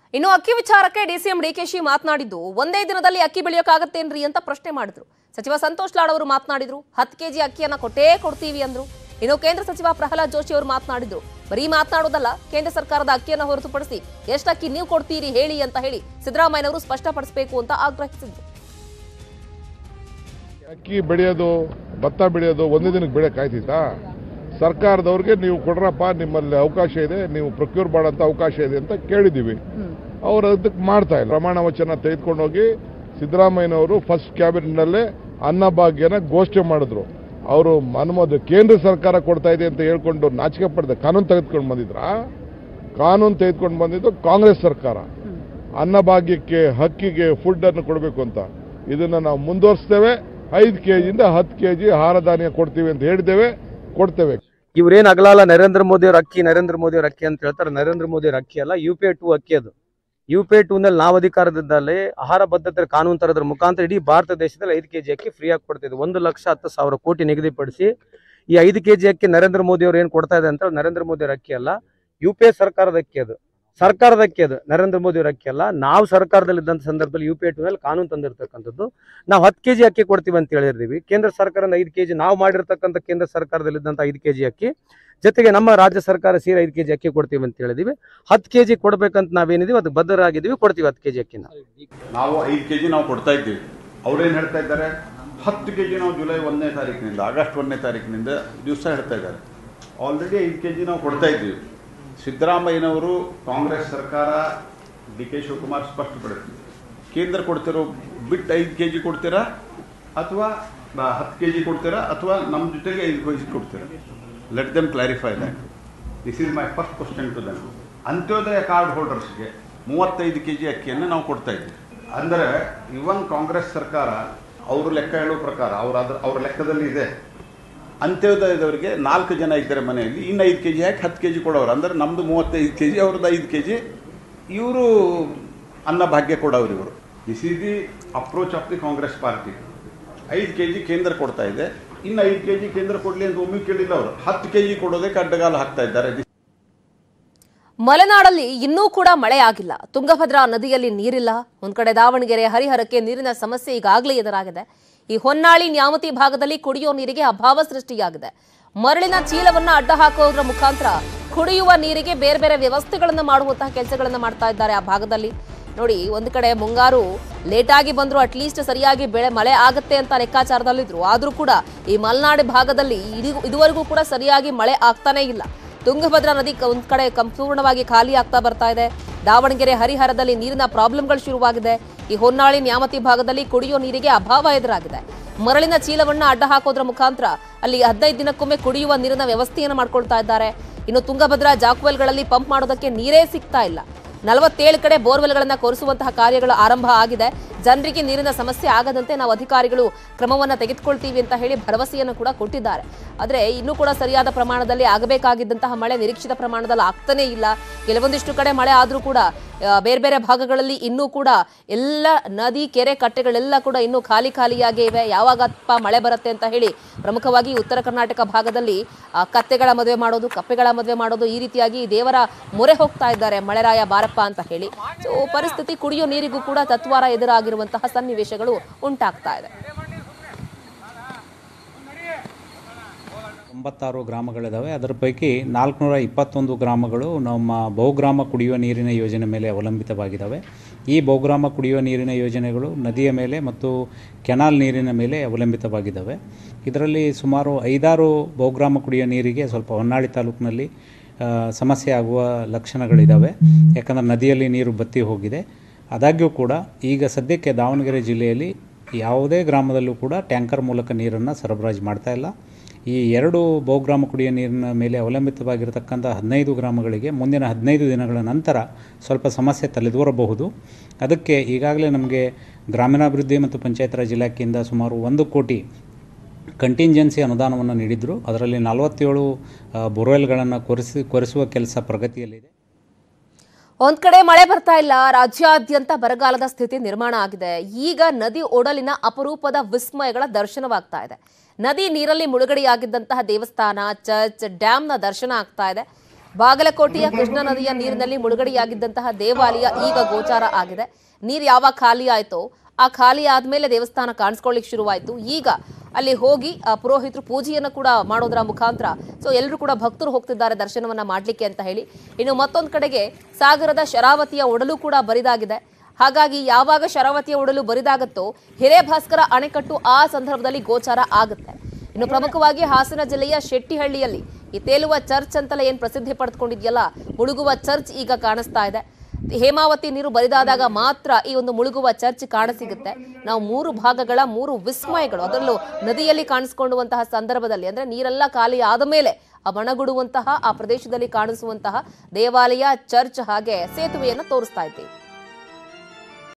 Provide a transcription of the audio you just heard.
ಇನ್ನು ಅಕ್ಕಿ ವಿಚಾರಕ್ಕೆ ಡಿಸಿಎಂ ಡಿಕೆಶಿ ಮಾತನಾಡಿದ್ದು ಒಂದೇ ದಿನದಲ್ಲಿ ಅಕ್ಕಿ ಬೆಳೆಯೋಕ್ಕಾಗತ್ತೇನ್ರಿ ಅಂತ ಪ್ರಶ್ನೆ ಮಾಡಿದ್ರು ಸಚಿವ ಸಂತೋಷ್ ಲಾಡ್ ಅವರು ಮಾತನಾಡಿದ್ರು ಹತ್ತು ಕೆಜಿ ಅಕ್ಕಿಯನ್ನ ಕೊಟ್ಟೇ ಕೊಡ್ತೀವಿ ಅಂದ್ರು ಇನ್ನು ಕೇಂದ್ರ ಸಚಿವ ಪ್ರಹ್ಲಾದ್ ಜೋಶಿ ಅವರು ಮಾತನಾಡಿದ್ರು ಬರೀ ಮಾತನಾಡೋದಲ್ಲ ಕೇಂದ್ರ ಸರ್ಕಾರದ ಅಕ್ಕಿಯನ್ನು ಹೊರತುಪಡಿಸಿ ಎಷ್ಟು ಅಕ್ಕಿ ನೀವು ಕೊಡ್ತೀರಿ ಹೇಳಿ ಅಂತ ಹೇಳಿ ಸಿದ್ದರಾಮಯ್ಯನವರು ಸ್ಪಷ್ಟಪಡಿಸಬೇಕು ಅಂತ ಆಗ್ರಹಿಸಿದ್ರು ಅಕ್ಕಿ ಬೆಳೆಯೋದು ಭತ್ತ ಬೆಳೆಯೋದು ಒಂದೇ ದಿನಕ್ಕೆ ಬೆಳೆಯಕ್ಕೆ ಆಯ್ತಿತ್ತಾ ಸರ್ಕಾರದವ್ರಿಗೆ ನೀವು ಕೊಡ್ರಪ್ಪ ನಿಮ್ಮಲ್ಲಿ ಅವಕಾಶ ಇದೆ ನೀವು ಪ್ರೊಕ್ಯೂರ್ ಮಾಡೋಂಥ ಅವಕಾಶ ಇದೆ ಅಂತ ಕೇಳಿದ್ದೀವಿ ಅವ್ರು ಅದಕ್ಕೆ ಮಾಡ್ತಾ ಇಲ್ಲ ಪ್ರಮಾಣ ವಚನ ತೆಗೆದುಕೊಂಡೋಗಿ ಸಿದ್ದರಾಮಯ್ಯನವರು ಫಸ್ಟ್ ಕ್ಯಾಬಿನೆಟ್ನಲ್ಲೇ ಅನ್ನಭಾಗ್ಯನ ಘೋಷಣೆ ಮಾಡಿದ್ರು ಅವರು ಅನುಮೋದ ಕೇಂದ್ರ ಸರ್ಕಾರ ಕೊಡ್ತಾ ಇದೆ ಅಂತ ಹೇಳ್ಕೊಂಡು ನಾಚಿಕೆ ಪಡೆದ ಕಾನೂನು ತೆಗೆದುಕೊಂಡು ಬಂದಿದ್ರಾ ಕಾನೂನು ತೆಗೆದುಕೊಂಡು ಬಂದಿದ್ದು ಕಾಂಗ್ರೆಸ್ ಸರ್ಕಾರ ಅನ್ನಭಾಗ್ಯಕ್ಕೆ ಹಕ್ಕಿಗೆ ಫುಡ್ ಅನ್ನು ಕೊಡಬೇಕು ಅಂತ ಇದನ್ನ ನಾವು ಮುಂದುವರಿಸ್ತೇವೆ ಐದು ಕೆಜಿಯಿಂದ ಹತ್ತು ಕೆಜಿ ಆಹಾರ ಧಾನ್ಯ ಕೊಡ್ತೀವಿ ಅಂತ ಹೇಳಿದ್ದೇವೆ ಕೊಡ್ತೇವೆ ಇವ್ರೇನ್ ಅಗಲಾಲ ನರೇಂದ್ರ ಮೋದಿ ಅವ್ರ ಅಕ್ಕಿ ನರೇಂದ್ರ ಮೋದಿ ಅವ್ರ ಅಕ್ಕಿ ಅಂತ ಹೇಳ್ತಾರೆ ನರೇಂದ್ರ ಮೋದಿ ಅವ್ರ ಅಕ್ಕಿ ಅಲ್ಲ ಯು ಪಿ ಎ ಟು ಅಕ್ಕಿ ಅದು ಯು ಪಿ ಎ ಟೂ ನಲ್ಲಿ ನಾವು ಅಧಿಕಾರದಿದ್ದಲ್ಲಿ ಆಹಾರ ಭದ್ರತೆ ಕಾನೂನು ತರೋದ್ರ ಮುಖಾಂತರ ಇಡೀ ಭಾರತ ದೇಶದಲ್ಲಿ ಐದು ಕೆಜಿ ಅಕ್ಕಿ ಫ್ರೀ ಆಗಿ ಕೊಡ್ತಿದ್ವಿ ಒಂದು ಲಕ್ಷ ಹತ್ತು ಸಾವಿರ ಕೋಟಿ ನಿಗದಿಪಡಿಸಿ ಈ ಐದು ಕೆಜಿ ಅಕ್ಕಿ ನರೇಂದ್ರ ಮೋದಿ ಅವ್ರು ಏನ್ ಕೊಡ್ತಾ ಇದೆ ಅಂತ ನರೇಂದ್ರ ಮೋದಿ ಅವ್ರ ಅಕ್ಕಿ ಅಲ್ಲ ಯು ಪಿ ಎ ಸರ್ಕಾರದ ಅಕ್ಕಿ ಅದು ಸರ್ಕಾರದ ಅಕ್ಕಿ ಅದು ನರೇಂದ್ರ ಮೋದಿ ಅವ್ರ ಅಕ್ಕಿ ಅಲ್ಲ ನಾವು ಸರ್ಕಾರದಲ್ಲಿ ಇದ್ದಂತ ಸಂದರ್ಭದಲ್ಲಿ ಯು ಪಿ ಎ ಟೂ ನಲ್ಲಿ ಕಾನೂನು ತಂದಿರ್ತಕ್ಕಂಥದ್ದು ನಾವು ಹತ್ತು ಕೆಜಿ ಅಕ್ಕಿ ಕೊಡ್ತೀವಿ ಅಂತ ಹೇಳಿರ್ತೀವಿ ಕೇಂದ್ರ ಸರ್ಕಾರದ ಐದು ಕೆಜಿ ನಾವು ಮಾಡಿರ್ತಕ್ಕಂಥ ಕೇಂದ್ರ ಸರ್ಕಾರದಲ್ಲಿ ಇದ್ದಂತ ಐದು ಕೆಜಿ ಅಕ್ಕಿ ಜೊತೆಗೆ ನಮ್ಮ ರಾಜ್ಯ ಸರ್ಕಾರ ಸೇರಿ ಐದು ಕೆಜಿ ಅಕ್ಕಿ ಕೊಡ್ತೀವಿ ಅಂತ ಹೇಳಿದೀವಿ ಹತ್ತು ಕೆಜಿ ಕೊಡ್ಬೇಕಂತ ನಾವೇನಿದೀವಿ ಅದಕ್ಕೆ ಬದ್ಧರಾಗಿದ್ದೀವಿ ಕೊಡ್ತೀವಿ ಹತ್ತು ಕೆಜಿ ಅಕ್ಕಿನ ನಾವು ಐದು ಕೆ ಜಿ ನಾವು ಕೊಡ್ತಾ ಇದ್ದೀವಿ ಅವ್ರೇನು ಹೇಳ್ತಾ ಇದ್ದಾರೆ ಹತ್ತು ಕೆ ಜಿ ನಾವು ಜುಲೈ ಒಂದನೇ ತಾರೀಕಿನಿಂದ ಆಗಸ್ಟ್ ಒಂದನೇ ತಾರೀಕಿನಿಂದ ದಿವಸ ಹೇಳ್ತಾ ಇದ್ದಾರೆ ಆಲ್ರೆಡಿ ಐದು ಕೆ ಜಿ ನಾವು ಕೊಡ್ತಾ ಇದ್ದೀವಿ ಸಿದ್ದರಾಮಯ್ಯನವರು ಕಾಂಗ್ರೆಸ್ ಸರ್ಕಾರ ಡಿ ಕೆ ಶಿವಕುಮಾರ್ ಸ್ಪಷ್ಟಪಡಿಸ್ತೀವಿ ಕೇಂದ್ರ ಕೊಡ್ತಿರೋ ಬಿಟ್ಟು ಐದು ಕೆ ಜಿ ಕೊಡ್ತೀರಾ ಅಥವಾ ಹತ್ತು ಕೆ ಜಿ ಕೊಡ್ತೀರಾ ಅಥವಾ ನಮ್ಮ ಜೊತೆಗೆ ಐದು ಕೆ ಜಿ ಕೊಡ್ತೀರಾ let them clarify that this is my first question to them Antyodaya card ಹೋಲ್ಡರ್ಸ್ಗೆ ಮೂವತ್ತೈದು ಕೆ ಜಿ ಅಕ್ಕಿಯನ್ನು ನಾವು ಕೊಡ್ತಾ ಇದ್ದೀವಿ ಅಂದರೆ ಇವನ್ ಕಾಂಗ್ರೆಸ್ ಸರ್ಕಾರ ಅವರು ಲೆಕ್ಕ ಹೇಳೋ ಪ್ರಕಾರ ಅವ್ರ ಅದ್ರ ಅವ್ರ ಲೆಕ್ಕದಲ್ಲಿ ಇದೆ ಅಂತ್ಯೋದಯದವರಿಗೆ ನಾಲ್ಕು ಜನ ಇದ್ದಾರೆ ಮನೆಯಲ್ಲಿ ಇನ್ನು ಐದು ಕೆ ಜಿ ಹಾಕಿ ಹತ್ತು ಕೆ ಜಿ ಕೊಡೋರು ಅಂದರೆ ನಮ್ಮದು ಮೂವತ್ತೈದು ಕೆ ಜಿ ಅವ್ರದ್ದು ಐದು ಕೆ ಜಿ ಇವರು ಅನ್ನ ಭಾಗ್ಯ ಕೊಡೋರು ಇವರು this is the approach of the Congress party ಐದು ಕೆ ಜಿ ಕೇಂದ್ರ ಕೊಡ್ತಾ ಇದೆ ಇನ್ನು ಐದು ಕೆ ಜಿ ಕೇಂದ್ರ ಕೊಡಲಿ ಅಂತ ಒಮ್ಮೆ ಕೇಳಿಲ್ಲ ಅವರು ಹತ್ತು ಕೆ ಜಿ ಕೊಡೋದಕ್ಕೆ ಅಡ್ಡಗಾಲ ಹಾಕ್ತಾ ಇದ್ದಾರೆ ಮಲೆನಾಡಲ್ಲಿ ಇನ್ನೂ ಕೂಡ ಮಳೆ ಆಗಿಲ್ಲ ತುಂಗಭದ್ರಾ ನದಿಯಲ್ಲಿ ನೀರಿಲ್ಲ ಒಂದ್ ಕಡೆ ದಾವಣಗೆರೆ ಹರಿಹರಕ್ಕೆ ನೀರಿನ ಸಮಸ್ಯೆ ಈಗಾಗಲೇ ಎದುರಾಗಿದೆ ಈ ಹೊನ್ನಾಳಿ ನ್ಯಾಮತಿ ಭಾಗದಲ್ಲಿ ಕುಡಿಯುವ ನೀರಿಗೆ ಅಭಾವ ಸೃಷ್ಟಿಯಾಗಿದೆ ಮರಳಿನ ಚೀಲವನ್ನ ಅಡ್ಡ ಹಾಕೋದ್ರ ಮುಖಾಂತರ ಕುಡಿಯುವ ನೀರಿಗೆ ಬೇರೆ ಬೇರೆ ವ್ಯವಸ್ಥೆಗಳನ್ನ ಮಾಡುವಂತಹ ಕೆಲಸಗಳನ್ನ ಮಾಡ್ತಾ ಇದ್ದಾರೆ ಆ ಭಾಗದಲ್ಲಿ ನೋಡಿ ಒಂದು ಕಡೆ ಮುಂಗಾರು ಲೇಟ್ ಆಗಿ ಬಂದ್ರು ಅಟ್ಲೀಸ್ಟ್ ಸರಿಯಾಗಿ ಬೆಳೆ ಮಳೆ ಆಗತ್ತೆ ಅಂತ ಲೆಕ್ಕಾಚಾರದಲ್ಲಿದ್ರು ಆದ್ರೂ ಕೂಡ ಈ ಮಲೆನಾಡು ಭಾಗದಲ್ಲಿ ಇದು- ಇದುವರೆಗೂ ಕೂಡ ಸರಿಯಾಗಿ ಮಳೆ ಆಗ್ತಾನೇ ಇಲ್ಲ ತುಂಗಭದ್ರಾ ನದಿ ಕ- ಒಂದ್ ಕಡೆ ಸಂಪೂರ್ಣವಾಗಿ ಖಾಲಿ ಆಗ್ತಾ ಬರ್ತಾ ಇದೆ ದಾವಣಗೆರೆ ಹರಿಹರದಲ್ಲಿ ನೀರಿನ ಪ್ರಾಬ್ಲಮ್ಗಳು ಶುರುವಾಗಿದೆ ಈ ಹೊನ್ನಾಳಿ ನ್ಯಾಮತಿ ಭಾಗದಲ್ಲಿ ಕುಡಿಯೋ ನೀರಿಗೆ ಅಭಾವ ಎದುರಾಗಿದೆ ಮರಳಿನ ಚೀಲವನ್ನ ಅಡ್ಡ ಹಾಕೋದ್ರ ಮುಖಾಂತರ ಅಲ್ಲಿ ಹದಿನೈದು ದಿನಕ್ಕೊಮ್ಮೆ ಕುಡಿಯುವ ನೀರಿನ ವ್ಯವಸ್ಥೆಯನ್ನು ಮಾಡ್ಕೊಳ್ತಾ ಇದ್ದಾರೆ ಇನ್ನು ತುಂಗಭದ್ರಾ ಜಾಕ್ವೆಲ್ಗಳಲ್ಲಿ ಪಂಪ್ ಮಾಡೋದಕ್ಕೆ ನೀರೇ ಸಿಗ್ತಾ ಇಲ್ಲ ನಲವತ್ತೇಳು ಕಡೆ ಬೋರ್ವೆಲ್ಗಳನ್ನ ಕೊರೆಸುವಂತಹ ಕಾರ್ಯಗಳು ಆರಂಭ ಆಗಿದೆ ಜನರಿಗೆ ನೀರಿನ ಸಮಸ್ಯೆ ಆಗದಂತೆ ನಾವು ಅಧಿಕಾರಿಗಳು ಕ್ರಮವನ್ನ ತೆಗೆದುಕೊಳ್ತೀವಿ ಅಂತ ಹೇಳಿ ಭರವಸೆಯನ್ನು ಕೂಡ ಕೊಟ್ಟಿದ್ದಾರೆ ಆದರೆ ಇನ್ನೂ ಕೂಡ ಸರಿಯಾದ ಪ್ರಮಾಣದಲ್ಲಿ ಆಗಬೇಕಾಗಿದ್ದಂತಹ ಮಳೆ ನಿರೀಕ್ಷಿತ ಪ್ರಮಾಣದಲ್ಲಿ ಆಗ್ತಾನೇ ಇಲ್ಲ ಕೆಲವೊಂದಿಷ್ಟು ಕಡೆ ಮಳೆ ಆದರೂ ಕೂಡ ಆ, ಬೇರೆ ಬೇರೆ ಭಾಗಗಳಲ್ಲಿ ಇನ್ನೂ ಕೂಡ ಎಲ್ಲ ನದಿ ಕೆರೆ ಕಟ್ಟೆಗಳೆಲ್ಲ ಕೂಡ ಇನ್ನೂ ಖಾಲಿ ಖಾಲಿಯಾಗೇ ಇವೆ ಯಾವಾಗಪ್ಪ ಮಳೆ ಬರುತ್ತೆ ಅಂತ ಹೇಳಿ ಪ್ರಮುಖವಾಗಿ ಉತ್ತರ ಕರ್ನಾಟಕ ಭಾಗದಲ್ಲಿ ಆ, ಕತ್ತೆಗಳ ಮದುವೆ ಮಾಡೋದು ಕಪ್ಪೆಗಳ ಮದುವೆ ಮಾಡೋದು ಈ ರೀತಿಯಾಗಿ ದೇವರ ಮೊರೆ ಹೋಗ್ತಾ ಇದ್ದಾರೆ ಮಳೆರಾಯ ಬಾರಪ್ಪ ಅಂತ ಹೇಳಿ ಸೊ ಪರಿಸ್ಥಿತಿ ಕುಡಿಯೋ ನೀರಿಗೂ ಕೂಡ ತತ್ವಾರ ಎದುರಾಗಿರುವಂತಹ ಸನ್ನಿವೇಶಗಳು ಉಂಟಾಗ್ತಾ ಇದೆ ತೊಂಬತ್ತಾರು ಗ್ರಾಮಗಳಿದ್ದಾವೆ ಅದರ ಪೈಕಿ ನಾಲ್ಕುನೂರ ಇಪ್ಪತ್ತೊಂದು ಗ್ರಾಮಗಳು ನಮ್ಮ ಬಹುಗ್ರಾಮ ಕುಡಿಯುವ ನೀರಿನ ಯೋಜನೆ ಮೇಲೆ ಅವಲಂಬಿತವಾಗಿದ್ದಾವೆ ಈ ಬಹುಗ್ರಾಮ ಕುಡಿಯುವ ನೀರಿನ ಯೋಜನೆಗಳು ನದಿಯ ಮೇಲೆ ಮತ್ತು ಕೆನಾಲ್ ನೀರಿನ ಮೇಲೆ ಅವಲಂಬಿತವಾಗಿದ್ದಾವೆ ಇದರಲ್ಲಿ ಸುಮಾರು ಐದಾರು ಬಹುಗ್ರಾಮ ಕುಡಿಯುವ ನೀರಿಗೆ ಸ್ವಲ್ಪ ಹೊನ್ನಾಳಿ ತಾಲೂಕಿನಲ್ಲಿ ಆ, ಸಮಸ್ಯೆ ಆಗುವ ಲಕ್ಷಣಗಳಿದ್ದಾವೆ ಯಾಕಂದರೆ ನದಿಯಲ್ಲಿ ನೀರು ಬತ್ತಿ ಹೋಗಿದೆ ಆದಾಗ್ಯೂ ಕೂಡ ಈಗ ಸದ್ಯಕ್ಕೆ ದಾವಣಗೆರೆ ಜಿಲ್ಲೆಯಲ್ಲಿ ಯಾವುದೇ ಗ್ರಾಮದಲ್ಲೂ ಕೂಡ ಟ್ಯಾಂಕರ್ ಮೂಲಕ ನೀರನ್ನು ಸರಬರಾಜು ಮಾಡ್ತಾ ಇಲ್ಲ ಈ ಎರಡು ಬಹುಗ್ರಾಮ ಕುಡಿಯುವ ನೀರಿನ ಮೇಲೆ ಅವಲಂಬಿತವಾಗಿರತಕ್ಕಂಥ ಹದಿನೈದು ಗ್ರಾಮಗಳಿಗೆ ಮುಂದಿನ ಹದಿನೈದು ದಿನಗಳ ನಂತರ ಸ್ವಲ್ಪ ಸಮಸ್ಯೆ ತಲೆದೋರಬಹುದು ಅದಕ್ಕೆ ಈಗಾಗಲೇ ನಮಗೆ ಗ್ರಾಮೀಣಾಭಿವೃದ್ಧಿ ಮತ್ತು ಪಂಚಾಯತ್ ರಾಜ್ ಇಲಾಖೆಯಿಂದ ಸುಮಾರು ಒಂದು ಕೋಟಿ ಕಂಟಿಂಜೆನ್ಸಿ ಅನುದಾನವನ್ನು ನೀಡಿದ್ರು ಅದರಲ್ಲಿ ನಲವತ್ತೇಳು ಬೋರ್ವೆಲ್ಗಳನ್ನು ಕೊರೆಸಿ ಕೊರೆಸುವ ಕೆಲಸ ಪ್ರಗತಿಯಲ್ಲಿದೆ ಒಂದ್ ಕಡೆ ಮಳೆ ಬರ್ತಾ ಇಲ್ಲ ರಾಜ್ಯಾದ್ಯಂತ ಬರಗಾಲದ ಸ್ಥಿತಿ ನಿರ್ಮಾಣ ಆಗಿದೆ ಈಗ ನದಿ ಒಡಲಿನ ಅಪರೂಪದ ವಿಸ್ಮಯಗಳ ದರ್ಶನವಾಗ್ತಾ ಇದೆ ನದಿ ನೀರಲ್ಲಿ ಮುಳುಗಡೆಯಾಗಿದ್ದಂತಹ ದೇವಸ್ಥಾನ ಚರ್ಚ್ ಡ್ಯಾಂನ ದರ್ಶನ ಆಗ್ತಾ ಇದೆ ಬಾಗಲಕೋಟೆಯ ಕೃಷ್ಣಾ ನದಿಯ ನೀರಿನಲ್ಲಿ ಮುಳುಗಡೆಯಾಗಿದ್ದಂತಹ ದೇವಾಲಯ ಈಗ ಗೋಚಾರ ಆಗಿದೆ ನೀರು ಯಾವಾಗ ಖಾಲಿ ಆಯ್ತೋ ಆ ಖಾಲಿ ಆದ್ಮೇಲೆ ದೇವಸ್ಥಾನ ಕಾಣಿಸ್ಕೊಳ್ಳಿಕ್ ಶುರುವಾಯ್ತು ಈಗ ಅಲ್ಲಿ ಹೋಗಿ ಆ ಪುರೋಹಿತರು ಪೂಜೆಯನ್ನು ಕೂಡ ಮಾಡೋದರ ಮುಖಾಂತರ ಸೊ ಎಲ್ಲರೂ ಕೂಡ ಭಕ್ತರು ಹೋಗ್ತಿದ್ದಾರೆ ದರ್ಶನವನ್ನ ಮಾಡ್ಲಿಕ್ಕೆ ಅಂತ ಹೇಳಿ ಇನ್ನು ಮತ್ತೊಂದು ಕಡೆಗೆ ಸಾಗರದ ಶರಾವತಿಯ ಒಡಲು ಕೂಡ ಬರಿದಾಗಿದೆ ಹಾಗಾಗಿ ಯಾವಾಗ ಶರಾವತಿಯ ಒಡಲು ಬರಿದಾಗತ್ತೋ ಹಿರೇಭಾಸ್ಕರ ಅಣೆಕಟ್ಟು ಆ ಸಂದರ್ಭದಲ್ಲಿ ಗೋಚಾರ ಆಗುತ್ತೆ ಇನ್ನು ಪ್ರಮುಖವಾಗಿ ಹಾಸನ ಜಿಲ್ಲೆಯ ಶೆಟ್ಟಿಹಳ್ಳಿಯಲ್ಲಿ ಈ ತೇಲುವ ಚರ್ಚ್ ಅಂತಲೇ ಏನ್ ಪ್ರಸಿದ್ಧಿ ಪಡೆದುಕೊಂಡಿದೆಯಲ್ಲ ಮುಳುಗುವ ಚರ್ಚ್ ಈಗ ಕಾಣಿಸ್ತಾ ಇದೆ ಹೇಮಾವತಿ ನೀರು ಬರಿದಾದಾಗ ಮಾತ್ರ ಈ ಒಂದು ಮುಳುಗುವ ಚರ್ಚ್ ಕಾಣಸಿಗುತ್ತೆ ನಾವು ಮೂರು ಭಾಗಗಳ ಮೂರು ವಿಸ್ಮಯಗಳು ಅದರಲ್ಲೂ ನದಿಯಲ್ಲಿ ಕಾಣಿಸ್ಕೊಳ್ಳುವಂತಹ ಸಂದರ್ಭದಲ್ಲಿ ಅಂದ್ರೆ ನೀರೆಲ್ಲ ಖಾಲಿ ಆದ ಮೇಲೆ ಆ ಬಣಗುಡುವಂತಹ ಆ ಪ್ರದೇಶದಲ್ಲಿ ಕಾಣಿಸುವಂತಹ ದೇವಾಲಯ ಚರ್ಚ್ ಹಾಗೆ ಸೇತುವೆಯನ್ನು ತೋರಿಸ್ತಾ ಇದ್ದೀವಿ